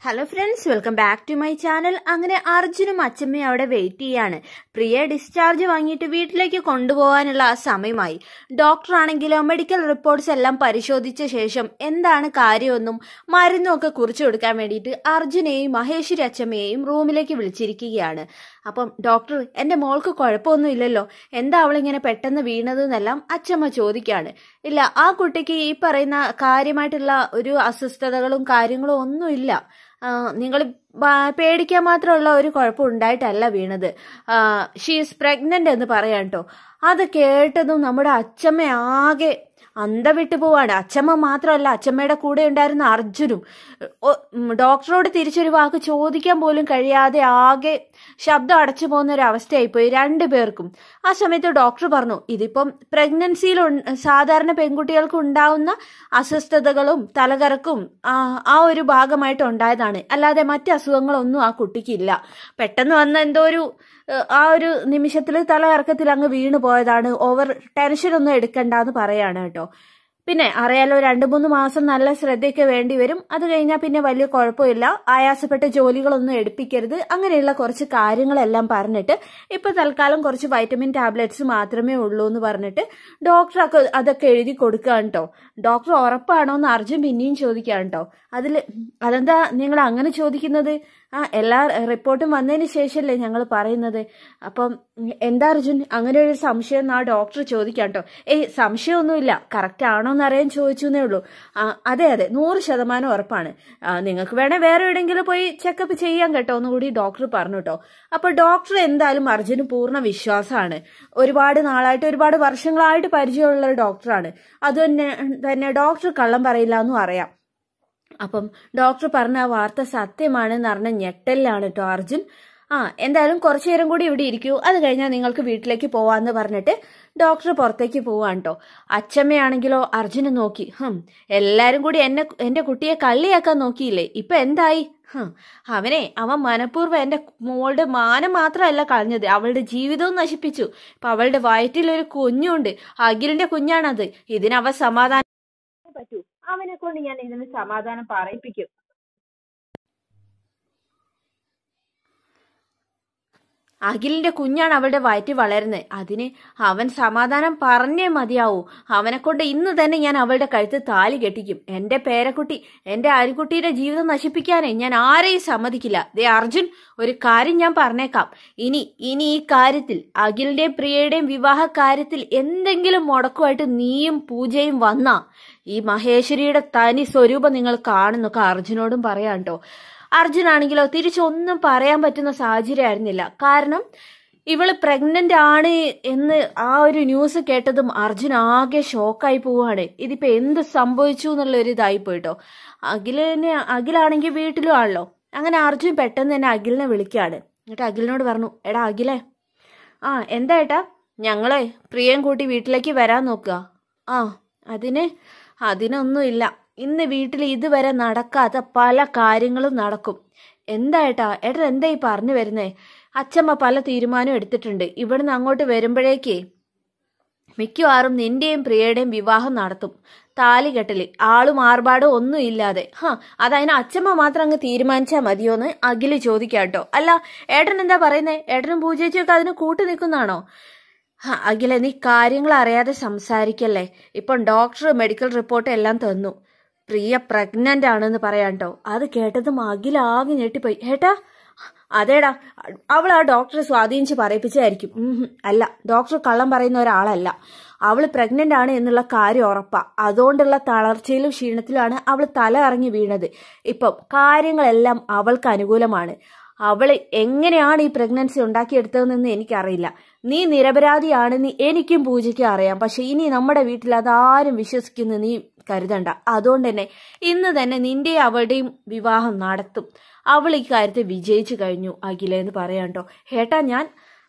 Hello friends welcome back to my channel അങ്ങനെ അർജുനും അച്ഛമ്മയും അവിടെ വെയിറ്റ് ചെയ്യാണ് പ്രിയ ഡിസ്ചാർജ് വാങ്ങിയിട്ട് വീട്ടിലേക്ക് കൊണ്ടുപോകാനുള്ള ആ സമയമായി ഡോക്ടർ ആണെങ്കിലോ മെഡിക്കൽ റിപ്പോർട്ട്സ് എല്ലാം പരിശോധിച്ച ശേഷം എന്താണ് കാര്യമെന്നും മരുന്നും ഒക്കെ കുറിച്ചു കൊടുക്കാൻ വേണ്ടിയിട്ട് അർജുനെയും മഹേശ്വരി അച്ഛമ്മയെയും റൂമിലേക്ക് വിളിച്ചിരിക്കുകയാണ് അപ്പം ഡോക്ടർ എൻ്റെ മോൾക്ക് കുഴപ്പമൊന്നും ഇല്ലല്ലോ എന്താ അവളിങ്ങനെ പെട്ടെന്ന് വീണത് എന്നെല്ലാം അച്ഛമ്മ ചോദിക്കാണ് ഇല്ല ആ കുട്ടിക്ക് ഈ പറയുന്ന കാര്യമായിട്ടുള്ള ഒരു അസ്വസ്ഥതകളും കാര്യങ്ങളും ഒന്നുമില്ല നിങ്ങൾ പേടിക്കാൻ മാത്രമുള്ള ഒരു കുഴപ്പം ഉണ്ടായിട്ടല്ല വീണത് ഷീസ് പ്രഗ്നന്റ് എന്ന് പറയാം കേട്ടോ അത് കേട്ടതും നമ്മുടെ അച്ഛമ്മ ആകെ അന്തം വിട്ടു പോവാണ് അച്ഛമ്മ മാത്രമല്ല അച്ഛമ്മയുടെ കൂടെ ഉണ്ടായിരുന്ന അർജുനും ഡോക്ടറോട് തിരിച്ചൊരു വാക്ക് ചോദിക്കാൻ പോലും കഴിയാതെ ആകെ ശബ്ദം അടച്ചു പോകുന്ന ഒരു അവസ്ഥയായിപ്പോയി രണ്ടു പേർക്കും ആ സമയത്ത് ഡോക്ടർ പറഞ്ഞു ഇതിപ്പം പ്രഗ്നൻസിയിൽ സാധാരണ പെൺകുട്ടികൾക്ക് ഉണ്ടാവുന്ന അസ്വസ്ഥതകളും തലകറക്കും ആ ഒരു ഭാഗമായിട്ട് ഉണ്ടായതാണ് അല്ലാതെ മറ്റ് അസുഖങ്ങളൊന്നും ആ കുട്ടിക്കില്ല പെട്ടെന്ന് വന്ന എന്തോ ഒരു ആ ഒരു നിമിഷത്തിൽ തലകറക്കത്തിൽ അങ്ങ് വീണു പോയതാണ് ഓവർ ടെൻഷനൊന്നും എടുക്കണ്ടെന്ന് പറയാണ് കേട്ടോ പിന്നെ അറിയാലോ രണ്ടു മൂന്ന് മാസം നല്ല ശ്രദ്ധയൊക്കെ വേണ്ടി വരും അത് കഴിഞ്ഞാൽ പിന്നെ വലിയ കുഴപ്പമില്ല ആയാസപ്പെട്ട ജോലികളൊന്നും എടുപ്പിക്കരുത് അങ്ങനെയുള്ള കുറച്ച് കാര്യങ്ങളെല്ലാം പറഞ്ഞിട്ട് ഇപ്പൊ തൽക്കാലം കുറച്ച് വൈറ്റമിൻ ടാബ്ലറ്റ്സ് മാത്രമേ ഉള്ളൂ എന്ന് പറഞ്ഞിട്ട് ഡോക്ടർ അതൊക്കെ എഴുതി കൊടുക്കുക കേട്ടോ ഡോക്ടർ ഉറപ്പാണോ എന്ന് അർജുൻ പിന്നെയും ചോദിക്കാം കേട്ടോ അതിൽ അതെന്താ നിങ്ങൾ അങ്ങനെ ചോദിക്കുന്നത് ആ എല്ലാ റിപ്പോർട്ടും വന്നതിന് ശേഷമല്ലേ ഞങ്ങൾ പറയുന്നത് അപ്പം എന്താ അർജുൻ അങ്ങനെ ഒരു സംശയം ആ ഡോക്ടർ ചോദിക്കാം കേട്ടോ ഏയ് സംശയമൊന്നുമില്ല കറക്റ്റ് ആണോ എന്ന് അറിയാൻ ചോദിച്ചു എന്നേ ഉള്ളൂ അതെ അതെ നൂറ് ശതമാനം ഉറപ്പാണ് നിങ്ങൾക്ക് വേണേ വേറെ എവിടെയെങ്കിലും പോയി ചെക്കപ്പ് ചെയ്യാൻ കേട്ടോ എന്നുകൂടി ഡോക്ടർ പറഞ്ഞു കേട്ടോ അപ്പൊ ഡോക്ടർ എന്തായാലും അർജുന് പൂർണ്ണ വിശ്വാസമാണ് ഒരുപാട് നാളായിട്ട് ഒരുപാട് വർഷങ്ങളായിട്ട് പരിചയമുള്ള ഒരു ഡോക്ടറാണ് അത് തന്നെ തന്നെ ഡോക്ടർ കള്ളം പറയില്ല എന്നും അറിയാം അപ്പം ഡോക്ടർ പറഞ്ഞ ആ വാർത്ത സത്യമാണെന്ന് അറിഞ്ഞ ഞെട്ടലിലാണ് കേട്ടോ അർജുൻ ആ എന്തായാലും കുറച്ചു നേരം കൂടി ഇവിടെ ഇരിക്കൂ അത് കഴിഞ്ഞാൽ നിങ്ങൾക്ക് വീട്ടിലേക്ക് പോവാന്ന് പറഞ്ഞിട്ട് ഡോക്ടർ പുറത്തേക്ക് പോവാണ് കേട്ടോ അച്ഛമ്മയാണെങ്കിലോ അർജുനെ നോക്കി ഹം എല്ലാരും കൂടി എന്നെ എന്റെ കുട്ടിയെ കള്ളിയാക്കാൻ നോക്കിയില്ലേ ഇപ്പൊ എന്തായി ഹം അവനെ അവൻ മനഃപൂർവ്വം എന്റെ മോളുടെ മാനം മാത്രമല്ല കളഞ്ഞത് അവളുടെ ജീവിതവും നശിപ്പിച്ചു ഇപ്പൊ അവളുടെ വയറ്റിലൊരു കുഞ്ഞുണ്ട് അഖിലിന്റെ കുഞ്ഞാണത് ഇതിനവ സമാധാനം പറ്റൂ അവനെ കൊണ്ട് ഞാൻ ഇതിന് സമാധാനം പറയിപ്പിക്കും അഖിലിന്റെ കുഞ്ഞാണ് അവളുടെ വയറ്റിൽ വളരുന്നത് അതിന് അവൻ സമാധാനം പറഞ്ഞേ മതിയാവൂ അവനെ കൊണ്ട് ഇന്ന് തന്നെ ഞാൻ അവളുടെ കഴുത്ത് താലി കെട്ടിക്കും എന്റെ പേരക്കുട്ടി എന്റെ അരിക്കുട്ടിയുടെ ജീവിതം നശിപ്പിക്കാനേ ഞാൻ ആരെയും സമ്മതിക്കില്ല ദേ അർജുൻ ഒരു കാര്യം ഞാൻ പറഞ്ഞേക്കാം ഇനി ഇനി ഈ കാര്യത്തിൽ അഖിലിന്റെയും പ്രിയയുടെയും വിവാഹ കാര്യത്തിൽ എന്തെങ്കിലും മുടക്കുമായിട്ട് നീയും പൂജയും വന്നാ ഈ മഹേശ്വരിയുടെ തനി സ്വരൂപം നിങ്ങൾ കാണുന്നൊക്കെ അർജുനോടും പറയാം കേട്ടോ അർജുനാണെങ്കിലോ തിരിച്ചൊന്നും പറയാൻ പറ്റുന്ന സാഹചര്യമായിരുന്നില്ല കാരണം ഇവള് പ്രഗ്നന്റ് ആണ് എന്ന് ആ ഒരു ന്യൂസ് കേട്ടതും അർജുൻ ആകെ ഷോക്കായി പോവാണ് ഇതിപ്പോ എന്ത് സംഭവിച്ചു എന്നുള്ള ഒരു ഇതായി പോയിട്ടോ അഖിലിനെ അഖിലാണെങ്കിൽ വീട്ടിലും ആണല്ലോ അങ്ങനെ അർജുൻ പെട്ടെന്ന് തന്നെ അഖിലിനെ വിളിക്കുകയാണ് എന്നിട്ട് അഖിലിനോട് പറഞ്ഞു എടാ അഖിലേ ആ എന്താ ഏട്ടാ ഞങ്ങളെ പ്രിയം കൂട്ടി വീട്ടിലേക്ക് വരാൻ നോക്കുക ആ അതിന് അതിനൊന്നുമില്ല ഇന്ന് വീട്ടിൽ ഇതുവരെ നടക്കാത്ത പല കാര്യങ്ങളും നടക്കും എന്താ ഏട്ടാ ഏട്ടൻ എന്താ ഈ പറഞ്ഞു വരുന്നേ അച്ഛമ്മ പല തീരുമാനവും എടുത്തിട്ടുണ്ട് ഇവിടുന്ന് അങ്ങോട്ട് വരുമ്പോഴേക്കേ മിക്കവാറും നിന്റെയും പ്രിയയുടെയും വിവാഹം നടത്തും താലികെട്ടല് ആളും ആർഭാടും ഒന്നും ഇല്ലാതെ ഹാ അതതിന് അച്ഛമ്മ മാത്രം അങ്ങ് തീരുമാനിച്ചാൽ മതിയോന്ന് അഖില് ചോദിക്കാട്ടോ അല്ല ഏട്ടൻ എന്താ പറയുന്നേ ഏട്ടനും പൂജേച്ചിയൊക്കെ അതിന് കൂട്ടു നിൽക്കുന്നതാണോ അഖില നീ കാര്യങ്ങൾ അറിയാതെ സംസാരിക്കല്ലേ ഇപ്പം ഡോക്ടർ മെഡിക്കൽ റിപ്പോർട്ട് എല്ലാം തന്നു പ്രിയ പ്രഗ്നന്റ് ആണെന്ന് പറയാം കേട്ടോ അത് കേട്ടതും അഖിലാകെ ഞെട്ടിപ്പോയി ഏട്ടാ അതേടാ അവൾ ആ ഡോക്ടറെ സ്വാധീനിച്ച് പറയിപ്പിച്ചായിരിക്കും അല്ല ഡോക്ടർ കള്ളം പറയുന്ന ഒരാളല്ല അവൾ പ്രഗ്നന്റ് ആണ് എന്നുള്ള കാര്യം ഉറപ്പാ അതുകൊണ്ടുള്ള തളർച്ചയിലും ക്ഷീണത്തിലുമാണ് അവൾ തല ഇറങ്ങി വീണത് ഇപ്പം കാര്യങ്ങളെല്ലാം അവൾക്ക് അനുകൂലമാണ് അവൾ എങ്ങനെയാണ് ഈ പ്രഗ്നൻസി ഉണ്ടാക്കിയെടുത്തതെന്ന് എനിക്കറിയില്ല നീ നിരപരാധിയാണെന്ന് എനിക്കും പൂജയ്ക്കും അറിയാം പക്ഷെ ഇനി നമ്മുടെ വീട്ടിൽ അതാരും വിശ്വസിക്കുന്നു നീ കരുതണ്ട അതുകൊണ്ട് തന്നെ ഇന്ന് തന്നെ നിന്റെ അവളുടെയും വിവാഹം നടത്തും അവൾ ഈ കാര്യത്തിൽ വിജയിച്ചു കഴിഞ്ഞു അഖില എന്ന് പറയാണ്ടോ ഏട്ടാ ഞാൻ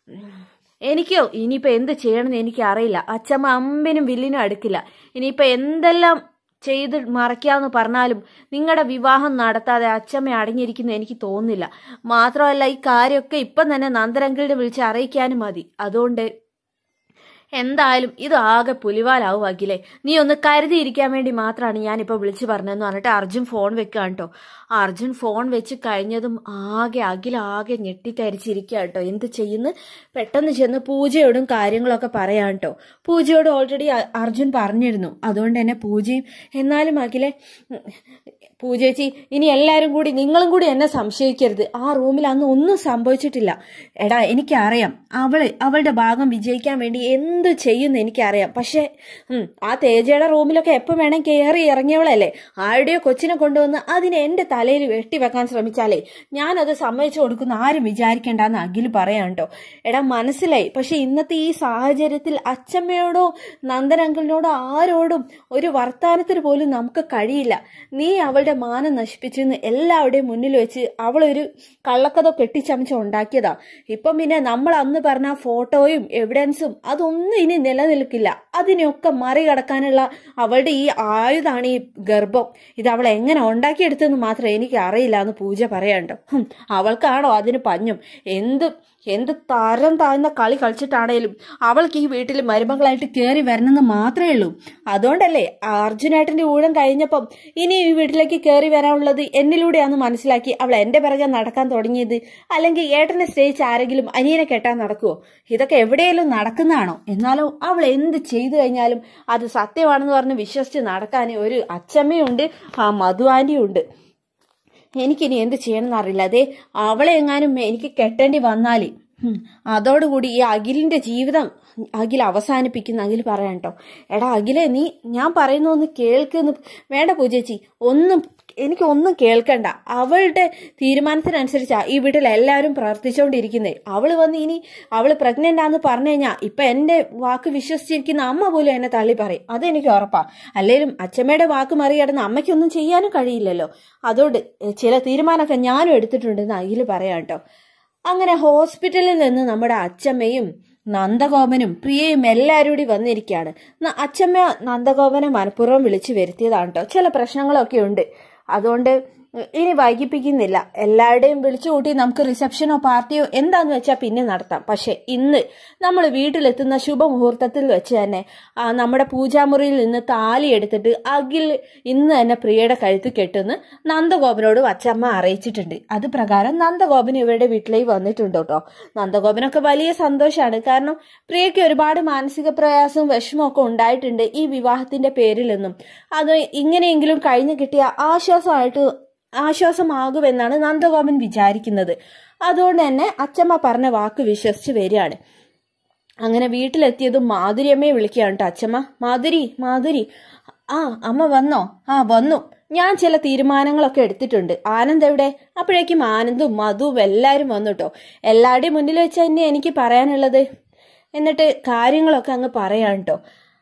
എനിക്കോ ഇനിയിപ്പോ എന്ത് ചെയ്യണമെന്ന് എനിക്ക് അറിയില്ല അച്ഛമ്മ അമ്പിനും വില്ലിനും അടുക്കില്ല ഇനിയിപ്പോ എന്തെല്ലാം ചെയ്ത് മറയ്ക്കാന്ന് പറഞ്ഞാലും നിങ്ങളുടെ വിവാഹം നടത്താതെ അച്ഛമ്മ അടങ്ങിയിരിക്കുന്നു എനിക്ക് തോന്നുന്നില്ല മാത്രമല്ല ഈ കാര്യമൊക്കെ ഇപ്പം തന്നെ നന്ദരങ്കിളിനെ വിളിച്ച് അറിയിക്കാനും മതി അതുകൊണ്ട് എന്തായാലും ഇത് ആകെ പുലിവാലാവും അഖിലേ നീ ഒന്ന് കരുതിയിരിക്കാൻ വേണ്ടി മാത്രമാണ് ഞാനിപ്പോൾ വിളിച്ചു പറഞ്ഞതെന്ന് പറഞ്ഞിട്ട് അർജുൻ ഫോൺ വെക്കുകയാണ് കേട്ടോ അർജുൻ ഫോൺ വെച്ച് കഴിഞ്ഞതും ആകെ അഖിൽ ആകെ ഞെട്ടിത്തരിച്ചിരിക്കുക കേട്ടോ എന്ത് ചെയ്യുന്നു പെട്ടെന്ന് ചെന്ന് പൂജയോടും കാര്യങ്ങളൊക്കെ പറയാം കേട്ടോ പൂജയോട് ഓൾറെഡി അർജുൻ പറഞ്ഞിരുന്നു അതുകൊണ്ട് തന്നെ പൂജയും എന്നാലും അഖിലെ ഉം, പൂജേച്ചി ഇനി എല്ലാവരും കൂടി നിങ്ങളും കൂടി എന്നെ സംശയിക്കരുത് ആ റൂമിൽ അന്ന് ഒന്നും സംഭവിച്ചിട്ടില്ല എടാ എനിക്കറിയാം അവള് അവളുടെ ഭാഗം വിജയിക്കാൻ വേണ്ടി എന്ത് ചെയ്യുമെന്ന് എനിക്കറിയാം പക്ഷേ ഉം, ആ തേജയുടെ റൂമിലൊക്കെ എപ്പോൾ വേണം കയറി ഇറങ്ങിയവളല്ലേ ആരുടെയോ കൊച്ചിനെ കൊണ്ടുവന്ന് അതിനെ എൻ്റെ തലയിൽ വെട്ടിവെക്കാൻ ശ്രമിച്ചാലേ ഞാനത് സമ്മതിച്ചു കൊടുക്കുന്ന ആരും വിചാരിക്കേണ്ടെന്ന് അഖിൽ പറയാം കേട്ടോ എടാ മനസ്സിലായി പക്ഷെ ഇന്നത്തെ ഈ സാഹചര്യത്തിൽ അച്ചമ്മയോടോ നന്ദൻ അങ്കിളിനോടോ ആരോടും ഒരു വർത്താനത്തിന് പോലും നമുക്ക് കഴിയില്ല നീ അവളുടെ മാനം നശിപ്പിച്ചെന്ന് എല്ലാവരുടെയും മുന്നിൽ വെച്ച് അവളൊരു കള്ളക്കഥ കെട്ടിച്ചമച്ച് ഉണ്ടാക്കിയതാ ഇപ്പം പിന്നെ നമ്മൾ അന്ന് പറഞ്ഞ ഫോട്ടോയും എവിഡൻസും അതൊന്നും ഇനി നിലനിൽക്കില്ല അതിനെയൊക്കെ മറികടക്കാനുള്ള അവളുടെ ഈ ആയുധാണ് ഈ ഗർഭം ഇത് അവൾ എങ്ങനെ ഉണ്ടാക്കിയെടുത്തെന്ന് മാത്രം എനിക്ക് അറിയില്ല എന്ന് പൂജ പറയാണ്ടോ ഹും, അവൾക്കാണോ അതിന് പഞ്ഞും എന്ത് എന്ത് തരം താഴ്ന്ന കളി കളിച്ചിട്ടാണേലും അവൾക്ക് ഈ വീട്ടിൽ മരുമകളായിട്ട് കയറി വരണമെന്ന് മാത്രമേ ഉള്ളൂ അതുകൊണ്ടല്ലേ അർജുനേട്ടന്റെ ഊഴം കഴിഞ്ഞപ്പം ഇനി ഈ വീട്ടിലേക്ക് കയറി വരാനുള്ളത് എന്നിലൂടെയാന്ന് മനസ്സിലാക്കി അവൾ എന്റെ പിറകെ നടക്കാൻ തുടങ്ങിയത് അല്ലെങ്കിൽ ഏട്ടനെ സ്നേഹിച്ച് ആരെങ്കിലും അനിയനെ കെട്ടാൻ നടക്കുവോ ഇതൊക്കെ എവിടെയെങ്കിലും നടക്കുന്നതാണോ എന്നാലും അവൾ എന്ത് ചെയ്തു കഴിഞ്ഞാലും അത് സത്യമാണെന്ന് പറഞ്ഞ് വിശ്വസിച്ച് നടക്കാൻ ഒരു അച്ചമ്മയുണ്ട് ആ മധു ആന്റിയും ഉണ്ട് എനിക്കിനി എന്ത് ചെയ്യണമെന്ന് അറിയില്ല അതെ അവളെ എങ്ങാനും എനിക്ക് കെട്ടേണ്ടി വന്നാൽ അതോടുകൂടി ഈ അഖിലിന്റെ ജീവിതം അഖിൽ അവസാനിപ്പിക്കുന്ന അഖിൽ പറയാം കേട്ടോ എടാ അഖിലെ നീ ഞാൻ പറയുന്ന ഒന്ന് കേൾക്കുന്നു വേണ്ട പൂജേച്ചി ഒന്നും എനിക്ക് ഒന്നും കേൾക്കണ്ട അവളുടെ തീരുമാനത്തിനനുസരിച്ചാ ഈ വീട്ടിൽ എല്ലാവരും പ്രവർത്തിച്ചുകൊണ്ടിരിക്കുന്നേ അവള് വന്ന് ഇനി അവള് പ്രഗ്നന്റ് ആന്ന് പറഞ്ഞു കഴിഞ്ഞാൽ ഇപ്പൊ എന്റെ വാക്ക് വിശ്വസിച്ചിരിക്കുന്ന അമ്മ പോലും എന്നെ തള്ളി പറയും അതെനിക്ക് ഉറപ്പാ അല്ലേലും അച്ഛമ്മയുടെ വാക്ക് മറികടന്ന് അമ്മയ്ക്കൊന്നും ചെയ്യാനും കഴിയില്ലല്ലോ അതുകൊണ്ട് ചില തീരുമാനമൊക്കെ ഞാനും എടുത്തിട്ടുണ്ടെന്ന് അഖില് പറയാം കേട്ടോ അങ്ങനെ ഹോസ്പിറ്റലിൽ നിന്ന് നമ്മുടെ അച്ചമ്മയും നന്ദഗോപനും പ്രിയയും എല്ലാവരും കൂടി വന്നിരിക്കുകയാണ് ന- അച്ചമ്മ നന്ദഗോപനെ മനഃപൂർവ്വം വിളിച്ചു വരുത്തിയതാണ് കേട്ടോ ചില പ്രശ്നങ്ങളൊക്കെ ഉണ്ട് അതുകൊണ്ട് ഇനി വൈകിപ്പിക്കുന്നില്ല എല്ലാവരുടെയും വിളിച്ചു കൂട്ടി നമുക്ക് റിസപ്ഷനോ പാർട്ടിയോ എന്താന്ന് വെച്ചാൽ പിന്നെ നടത്താം പക്ഷെ ഇന്ന് നമ്മൾ വീട്ടിലെത്തുന്ന ശുഭമുഹൂർത്തത്തിൽ വെച്ച് തന്നെ ആ, നമ്മുടെ പൂജാമുറിയിൽ നിന്ന് താലി എടുത്തിട്ട് അഖിൽ ഇന്ന് തന്നെ പ്രിയയുടെ കഴുത്ത് കെട്ടുന്ന് നന്ദഗോപനോട് അച്ചമ്മ അറിയിച്ചിട്ടുണ്ട് അത് പ്രകാരം നന്ദഗോപൻ ഇവരുടെ വീട്ടിലേക്ക് വന്നിട്ടുണ്ട് കേട്ടോ നന്ദഗോപനൊക്കെ വലിയ സന്തോഷമാണ് കാരണം പ്രിയയ്ക്ക് ഒരുപാട് മാനസിക പ്രയാസവും വിഷമവും ഒക്കെ ഉണ്ടായിട്ടുണ്ട് ഈ വിവാഹത്തിന്റെ പേരിലെന്നും അത് ഇങ്ങനെയെങ്കിലും കഴിഞ്ഞു കിട്ടിയ ആശ്വാസമായിട്ട് ആശ്വാസമാകുമെന്നാണ് നന്ദഗോപൻ വിചാരിക്കുന്നത് അതുകൊണ്ട് തന്നെ അച്ചമ്മ പറഞ്ഞ വാക്ക് വിശ്വസിച്ച് വരികയാണ് അങ്ങനെ വീട്ടിലെത്തിയതും മാധുരിയമ്മയെ വിളിക്കുകയാണ് കേട്ടോ അച്ഛമ്മ മാധുരി മാധുരി ആ അമ്മ വന്നോ ആ വന്നു ഞാൻ ചില തീരുമാനങ്ങളൊക്കെ എടുത്തിട്ടുണ്ട് ആനന്ദ് എവിടെ അപ്പോഴേക്കും ആനന്ദും മധുവും എല്ലാവരും വന്നു കേട്ടോ എല്ലാവരുടെയും മുന്നിൽ വെച്ച് തന്നെ എനിക്ക് പറയാനുള്ളത് എന്നിട്ട് കാര്യങ്ങളൊക്കെ അങ്ങ് പറയാം കേട്ടോ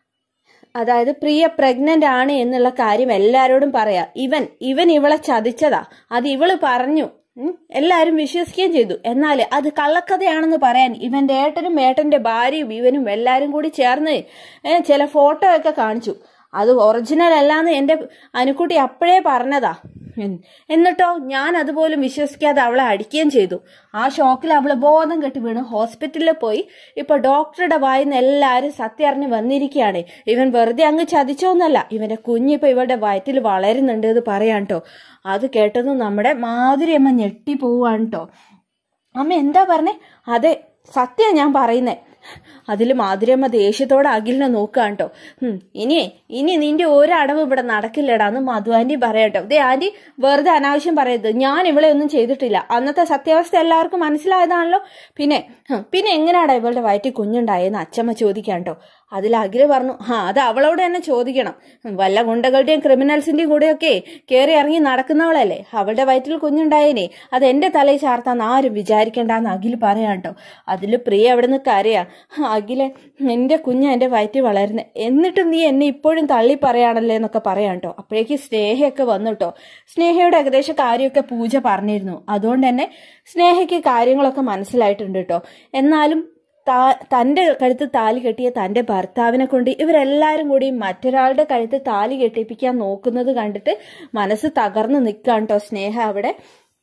അതായത് പ്രിയ പ്രഗ്നന്റ് ആണ് എന്നുള്ള കാര്യം എല്ലാരോടും പറയാ ഇവൻ ഇവൻ ഇവളെ ചതിച്ചതാ അത് ഇവള് പറഞ്ഞു ഉം, എല്ലാരും വിശ്വസിക്കുകയും ചെയ്തു എന്നാൽ അത് കള്ളക്കഥയാണെന്ന് പറയാൻ ഇവന്റെ ഏട്ടനും ഏട്ടന്റെ ഭാര്യയും ഇവനും എല്ലാരും കൂടി ചേർന്ന് ഏ, ചില ഫോട്ടോ ഒക്കെ കാണിച്ചു അത് ഒറിജിനൽ അല്ലാന്ന് എന്റെ അനുക്കുട്ടി അപ്പോഴേ പറഞ്ഞതാ ഉം. എന്നിട്ടോ ഞാൻ അതുപോലും വിശ്വസിക്കാതെ അവളെ അടിക്കുകയും ചെയ്തു ആ ഷോക്കിൽ അവള് ബോധം കെട്ടി വീണ് ഹോസ്പിറ്റലിൽ പോയി ഇപ്പൊ ഡോക്ടറുടെ വായിന്ന് എല്ലാരും സത്യം അറിഞ്ഞ് വന്നിരിക്കുകയാണ് ഇവൻ വെറുതെ അങ്ങ് ചതിച്ചോന്നല്ല ഇവന്റെ കുഞ്ഞിപ്പോ ഇവരുടെ വയറ്റിൽ വളരുന്നുണ്ട് എന്ന് പറയാൻ കേട്ടോ അത് കേട്ടതും നമ്മുടെ മാധുരി അമ്മ ഞെട്ടി പോവാണ് കേട്ടോ അമ്മ എന്താ പറഞ്ഞേ അതെ സത്യം ഞാൻ പറയുന്നേ അതിൽ മാധുരമ്മ ദേഷ്യത്തോടെ അഖിലിനെ നോക്കുകയാണ് കേട്ടോ ഇനി ഇനി നിന്റെ ഒരടവ് ഇവിടെ നടക്കില്ലടാ എന്ന് മധു ആന്റി പറയാട്ടോ ദേ ആന്റി വെറുതെ അനാവശ്യം പറയരുത് ഞാൻ ഇവളെ ഒന്നും ചെയ്തിട്ടില്ല അന്നത്തെ സത്യാവസ്ഥ എല്ലാവർക്കും മനസ്സിലായതാണല്ലോ പിന്നെ ഹും, പിന്നെ എങ്ങനെയാടാ ഇവളുടെ വയറ്റിൽ കുഞ്ഞുണ്ടായെന്ന് അച്ചമ്മ ചോദിക്കാൻ കേട്ടോ അതിൽ അഖില് പറഞ്ഞു ആ അത് അവളോട് തന്നെ ചോദിക്കണം ഉം, വല്ല ഗുണ്ടകളുടെയും ക്രിമിനൽസിന്റെയും കൂടെയൊക്കെ കയറി ഇറങ്ങി നടക്കുന്നവളല്ലേ അവളുടെ വയറ്റിൽ കുഞ്ഞുണ്ടായേനെ അത് എന്റെ തലയിൽ ചാർത്താന്ന് ആരും വിചാരിക്കണ്ടെന്ന് അഖില് പറയാം കേട്ടോ അതിൽ പ്രിയ അവിടെ നിന്ന് കരയാ അഖിലെ നിന്റെ കുഞ്ഞ് എന്റെ വയറ്റിൽ വളരുന്നത് എന്നിട്ടും നീ എന്നെ ഇപ്പോഴും തള്ളി പറയാണല്ലേ എന്നൊക്കെ പറയാം കേട്ടോ അപ്പോഴേക്ക് സ്നേഹയൊക്കെ വന്നു കേട്ടോ സ്നേഹയുടെ ഏകദേശം കാര്യമൊക്കെ പൂജ പറഞ്ഞിരുന്നു അതുകൊണ്ട് തന്നെ സ്നേഹയ്ക്ക് കാര്യങ്ങളൊക്കെ മനസ്സിലായിട്ടുണ്ട് കേട്ടോ എന്നാലും താ- തന്റെ കഴുത്ത് താലി കെട്ടിയ തന്റെ ഭർത്താവിനെ കൊണ്ട് ഇവരെല്ലാരും കൂടി മറ്റൊരാളുടെ കഴുത്ത് താലി കെട്ടിപ്പിക്കാൻ നോക്കുന്നത് കണ്ടിട്ട് മനസ്സ് തകർന്ന് നിൽക്കാൻ കേട്ടോ സ്നേഹ അവിടെ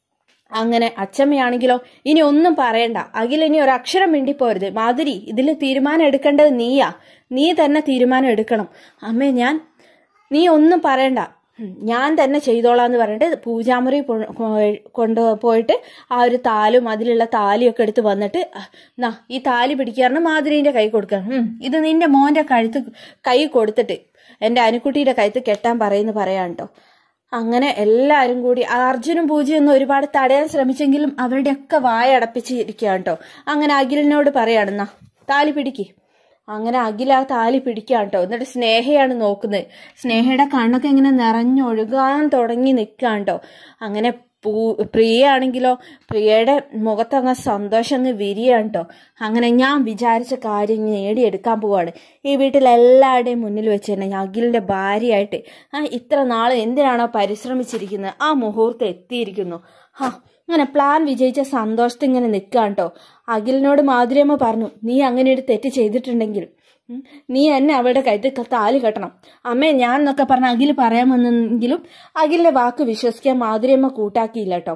അങ്ങനെ അച്ചമ്മയാണെങ്കിലോ ഇനി ഒന്നും പറയണ്ട അഖിൽ ഇനി ഒരു അക്ഷരം മിണ്ടിപ്പോരുത് മാധുരി ഇതിൽ തീരുമാനം എടുക്കേണ്ടത് നീയാ നീ തന്നെ തീരുമാനം എടുക്കണം അമ്മേ ഞാൻ നീ ഒന്നും പറയണ്ട ഉം, ഞാൻ തന്നെ ചെയ്തോളാന്ന് പറഞ്ഞിട്ട് പൂജാമുറി പൊ- കൊ- കൊണ്ട് പോയിട്ട് ആ ഒരു താലും അതിലുള്ള താലിയൊക്കെ എടുത്ത് വന്നിട്ട് നാ ഈ താലി പിടിക്കാറിന് മാധുരീന്റെ കൈ കൊടുക്കണം ഉം, ഇത് നിന്റെ മോന്റെ കഴുത്ത് കൈ കൊടുത്തിട്ട് എന്റെ അനുക്കുട്ടിയുടെ കഴുത്ത് കെട്ടാൻ പറയുന്നു പറയാൻ കേട്ടോ അങ്ങനെ എല്ലാവരും കൂടി അർജുനും പൂജയൊന്നും ഒരുപാട് തടയാൻ ശ്രമിച്ചെങ്കിലും അവരുടെയൊക്കെ വായ അടപ്പിച്ചിരിക്കുകയാണ് കേട്ടോ അങ്ങനെ അഖിലിനോട് പറയാണെന്നാ താലി പിടിക്ക് അങ്ങനെ അഖിൽ ആ താലി പിടിക്കുകയാണ് കേട്ടോ എന്നിട്ട് സ്നേഹയാണ് നോക്കുന്നത് സ്നേഹയുടെ കണ്ണൊക്കെ ഇങ്ങനെ നിറഞ്ഞൊഴുകാൻ തുടങ്ങി നിൽക്കുകയാണ് കേട്ടോ അങ്ങനെ പൂ പ്രിയയാണെങ്കിലോ പ്രിയയുടെ മുഖത്തങ്ങ് സന്തോഷം അങ്ങ് വിരിയാണ് കേട്ടോ അങ്ങനെ ഞാൻ വിചാരിച്ച കാര്യം നേടിയെടുക്കാൻ പോവാണ് ഈ വീട്ടിൽ എല്ലാവരുടെയും മുന്നിൽ വെച്ച് തന്നെ ഞാൻ അഖിലിന്റെ ഭാര്യയായിട്ട് ആ ഇത്ര നാൾ എന്തിനാണോ പരിശ്രമിച്ചിരിക്കുന്നത് ആ മുഹൂർത്തം എത്തിയിരിക്കുന്നു ഹാ അങ്ങനെ പ്ലാൻ വിജയിച്ച സന്തോഷത്തിൽ ഇങ്ങനെ നിൽക്കാൻ കേട്ടോ അഖിലിനോട് മാധുര്യമ്മ പറഞ്ഞു നീ അങ്ങനെ ഒരു തെറ്റ് ചെയ്തിട്ടുണ്ടെങ്കിൽ ഉം, നീ എന്നെ അവളുടെ കഴുത്തിൽ ക- താലി കെട്ടണം അമ്മേ ഞാൻ എന്നൊക്കെ പറഞ്ഞ അഖിൽ പറയാൻ വന്നെങ്കിലും അഖിലിന്റെ വാക്ക് വിശ്വസിക്കാൻ മാധുര്യമ്മ കൂട്ടാക്കിയില്ല കേട്ടോ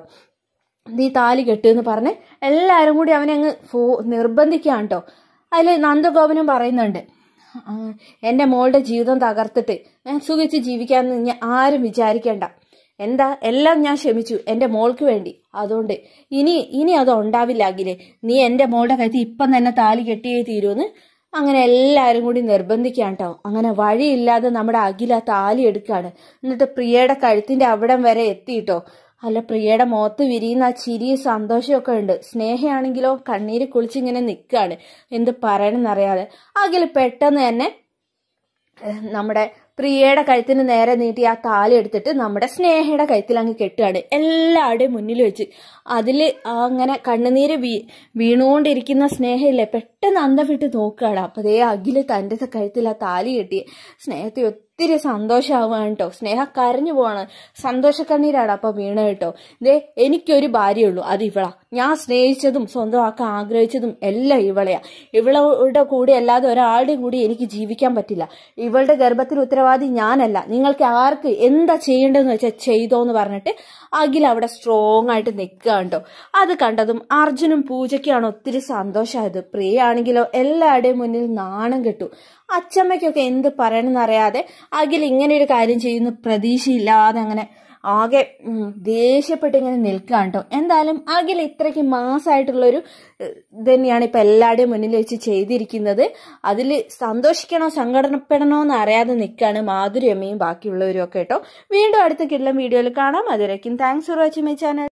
നീ താലി കെട്ടുമെന്ന് പറഞ്ഞ് എല്ലാവരും കൂടി അവനെ അങ്ങ് ഫോ നിർബന്ധിക്കുകയാണ് കേട്ടോ അതിൽ നന്ദഗോപനും പറയുന്നുണ്ട് ആ, എൻ്റെ മോളുടെ ജീവിതം തകർത്തിട്ട് ഞാൻ സുഖിച്ച് ജീവിക്കാമെന്ന് ഞാൻ ആരും വിചാരിക്കേണ്ട എന്താ എല്ലാം ഞാൻ ക്ഷമിച്ചു എൻ്റെ മോൾക്ക് വേണ്ടി അതുകൊണ്ട് ഇനി ഇനി അത് ഉണ്ടാവില്ല അഖിലെ നീ എൻ്റെ മോളുടെ കഴുത്തിൽ ഇപ്പം തന്നെ താലി കെട്ടിയേ തീരുമെന്ന് അങ്ങനെ എല്ലാവരും കൂടി നിർബന്ധിക്കുകയാണ് കേട്ടോ അങ്ങനെ വഴിയില്ലാതെ നമ്മുടെ അഖില താലി എടുക്കുകയാണ് എന്നിട്ട് പ്രിയയുടെ കഴുത്തിന്റെ അവിടം വരെ എത്തിയിട്ടോ അല്ല പ്രിയയുടെ മുഖത്ത് വിരിയുന്ന ആ ചിരിയും സന്തോഷമൊക്കെ ഉണ്ട് സ്നേഹയാണെങ്കിലോ കണ്ണീര് കുളിച്ചിങ്ങനെ നിൽക്കുകയാണ് എന്ത് പറയണമെന്നറിയാതെ അഖിൽ പെട്ടെന്ന് തന്നെ ഏഹ്, നമ്മുടെ പ്രിയയുടെ കഴുത്തിന് നേരെ നീട്ടി ആ താലി എടുത്തിട്ട് നമ്മുടെ സ്നേഹയുടെ കഴുത്തിൽ അങ്ങ് കെട്ടുകയാണ് എല്ലാവരുടെയും മുന്നിൽ വെച്ച് അതിൽ അങ്ങനെ കണ്ണുനീര് വീ വീണുകൊണ്ടിരിക്കുന്ന സ്നേഹയില്ലേ പെട്ടെന്ന് അന്തം വിട്ട് നോക്കുകയാണ് അപ്പൊ ദേ അഖില് തൻ്റെ കഴുത്തിൽ ആ താലി കെട്ടി സ്നേഹത്തെ ഒത്തിരി സന്തോഷമാവുകയാണ് കേട്ടോ സ്നേഹ കരഞ്ഞു പോവാണ് സന്തോഷക്കണ്ണീരാണ് അപ്പൊ വീണ കേട്ടോ ദേ എനിക്കൊരു ഭാര്യയുള്ളൂ അത് ഇവളാ ഞാൻ സ്നേഹിച്ചതും സ്വന്തമാക്കാൻ ആഗ്രഹിച്ചതും എല്ലാം ഇവളെയാ ഇവളുടെ കൂടെ അല്ലാതെ ഒരാളുടെയും കൂടി എനിക്ക് ജീവിക്കാൻ പറ്റില്ല ഇവളുടെ ഗർഭത്തിൽ ഉത്തരവാദി ഞാനല്ല നിങ്ങൾക്ക് ആർക്ക് എന്താ ചെയ്യേണ്ടതെന്ന് വെച്ചാൽ ചെയ്തോ എന്ന് പറഞ്ഞിട്ട് അഖിൽ അവിടെ സ്ട്രോങ് ആയിട്ട് നിൽക്കുക കേട്ടോ അത് കണ്ടതും അർജുനും പൂജയ്ക്കാണ് ഒത്തിരി സന്തോഷമായത് പ്രിയാണെങ്കിലോ എല്ലാവരുടെയും മുന്നിൽ നാണം കെട്ടു അച്ചമ്മയ്ക്കൊക്കെ എന്ത് പറയണമെന്നറിയാതെ അഖിൽ ഇങ്ങനെ ഒരു കാര്യം ചെയ്യുന്ന പ്രതീക്ഷയില്ലാതെ അങ്ങനെ ആകെ ഉം, ദേഷ്യപ്പെട്ട് ഇങ്ങനെ നിൽക്കുകയാണ് കേട്ടോ എന്തായാലും അഖിൽ ഇത്രയ്ക്ക് മാസമായിട്ടുള്ളൊരു ഏഹ്, ഇത് തന്നെയാണ് ഇപ്പൊ എല്ലാവരുടെയും മുന്നിൽ വെച്ച് ചെയ്തിരിക്കുന്നത് അതിൽ സന്തോഷിക്കണോ സങ്കടപ്പെടണോ എന്ന് അറിയാതെ നിൽക്കുകയാണ് മാധുര്യമ്മയും ബാക്കിയുള്ളവരും ഒക്കെ കേട്ടോ വീണ്ടും അടുത്ത കിടലം വീഡിയോയിൽ കാണാം അതുവരേക്കും thanks for watching my channel